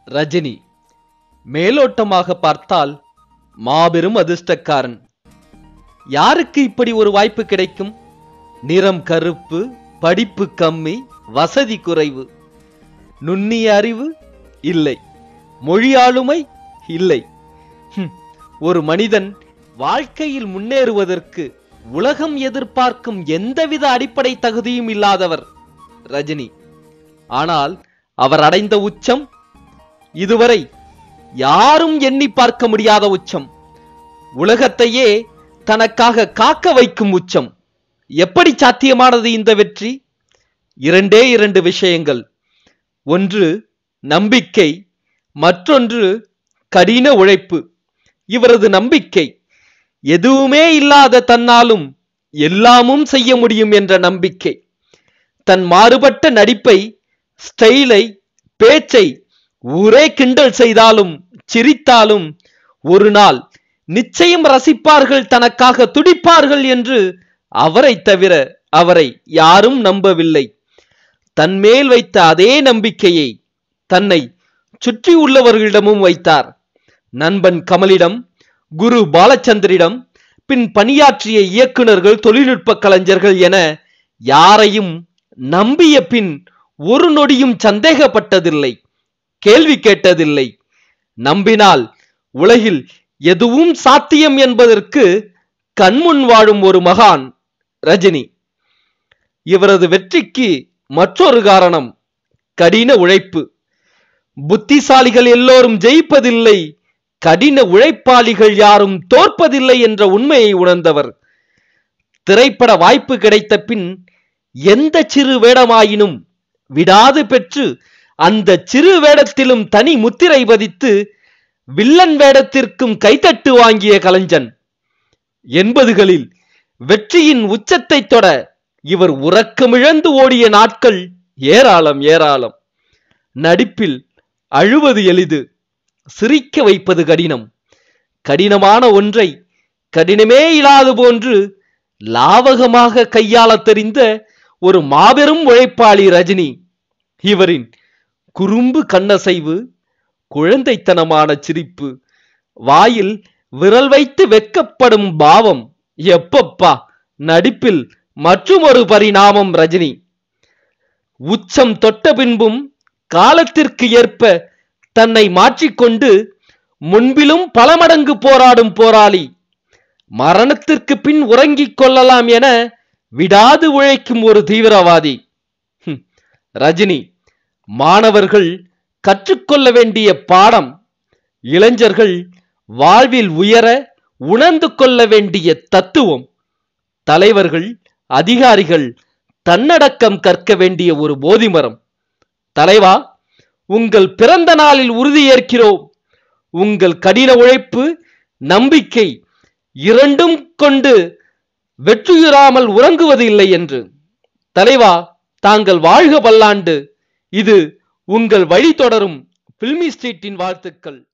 ரஜினி மேலோட்டமாக பார்த்தால் மாபெரும் அதிர்ஷ்டக்காரன் யாருக்கு இப்படி ஒரு வாய்ப்பு கிடைக்கும் நிறம் கருப்பு படிப்பு கம்மி வசதி குறைவு நுண்ணிய அறிவு இல்லை மொழி ஆளுமை இல்லை ஹும், ஒரு மனிதன் வாழ்க்கையில் முன்னேறுவதற்கு உலகம் எதிர்பார்க்கும் எந்தவித அடிப்படை தகுதியும் இல்லாதவர் ரஜினி ஆனால் அவர் அடைந்த உச்சம் இதுவரை யாரும் எண்ணி பார்க்க முடியாத உச்சம் உலகத்தையே தனக்காக காக்க வைக்கும் உச்சம் எப்படி சாத்தியமானது இந்த வெற்றி இரண்டே இரண்டு விஷயங்கள் ஒன்று நம்பிக்கை மற்றொன்று கடின உழைப்பு இவரது நம்பிக்கை எதுவுமே இல்லாத தன்னாலும் எல்லாமும் செய்ய முடியும் என்ற நம்பிக்கை தன் மாறுபட்ட நடிப்பை ஸ்டைலை பேச்சை ஊரே கிண்டல் செய்தாலும் சிரித்தாலும் ஒரு நாள் நிச்சயம் ரசிப்பார்கள் தனக்காக துடிப்பார்கள் என்று அவரை தவிர அவரை யாரும் நம்பவில்லை தன்மேல் வைத்த அதே நம்பிக்கையை தன்னை சுற்றி உள்ளவர்களிடமும் வைத்தார் நண்பன் கமலிடம் குரு பாலச்சந்தரிடம் பின் பணியாற்றிய இயக்குனர்கள் தொழில்நுட்ப கலைஞர்கள் என யாரையும் நம்பிய பின் ஒரு நொடியும் சந்தேகப்பட்டதில்லை கேள்வி கேட்டதில்லை நம்பினால் உலகில் எதுவும் சாத்தியம் என்பதற்கு கண்முன் வாழும் ஒரு மகான் ரஜினி இவரது வெற்றிக்கு மற்றொரு காரணம் கடின உழைப்பு புத்திசாலிகள் எல்லோரும் ஜெயிப்பதில்லை கடின உழைப்பாளிகள் யாரும் தோற்பதில்லை என்ற உண்மையை உணர்ந்தவர் திரைப்பட வாய்ப்பு கிடைத்த பின் எந்த சிறு வேடமாயினும் விடாது பெற்று அந்த சிறு வேடத்திலும் தனி முத்திரை பதித்து வில்லன் வேடத்திற்கும் கைத்தட்டு வாங்கிய கலைஞன் எண்பதுகளில் வெற்றியின் உச்சத்தை தொட இவர் உறக்கமிழந்து ஓடிய நாட்கள் ஏராளம் ஏராளம் நடிப்பில் அழுவது எளிது சிரிக்க வைப்பது கடினம் கடினமான ஒன்றை கடினமே இல்லாது போன்று லாவகமாக கையாளத் தெரிந்த ஒரு மாபெரும் உழைப்பாளி ரஜினி இவரின் குறும்பு கண்ணசைவு குழந்தைத்தனமான சிரிப்பு வாயில் விரல் வைத்து வெக்கப்படும் பாவம் எப்பப்பா நடிப்பில் மற்றுமொரு பரிணாமம் ரஜினி உச்சம் தொட்ட பின்பும் காலத்திற்கு ஏற்ப தன்னை மாற்றிக்கொண்டு முன்பிலும் பல மடங்கு போராடும் போராளி மரணத்திற்கு பின் உறங்கிக் கொள்ளலாம் என விடாது உழைக்கும் ஒரு தீவிரவாதி ஹும், ரஜினி மாணவர்கள் கற்றுக்கொள்ள வேண்டிய பாடம் இளைஞர்கள் வாழ்வில் உயர உணர்ந்து கொள்ள வேண்டிய தத்துவம் தலைவர்கள் அதிகாரிகள் தன்னடக்கம் கற்க வேண்டிய ஒரு போதிமரம் தலைவா உங்கள் பிறந்த நாளில் உறுதியேற்கிறோம் உங்கள் கடின உழைப்பு நம்பிக்கை இரண்டும் கொண்டு வெற்றியுறாமல் உறங்குவது இல்லை என்று தலைவா தாங்கள் வாழ்க பல்லாண்டு இது உங்கள் வழி தொடரும் பில்மி ஸ்ட்ரீட்டின் வாழ்த்துக்கள்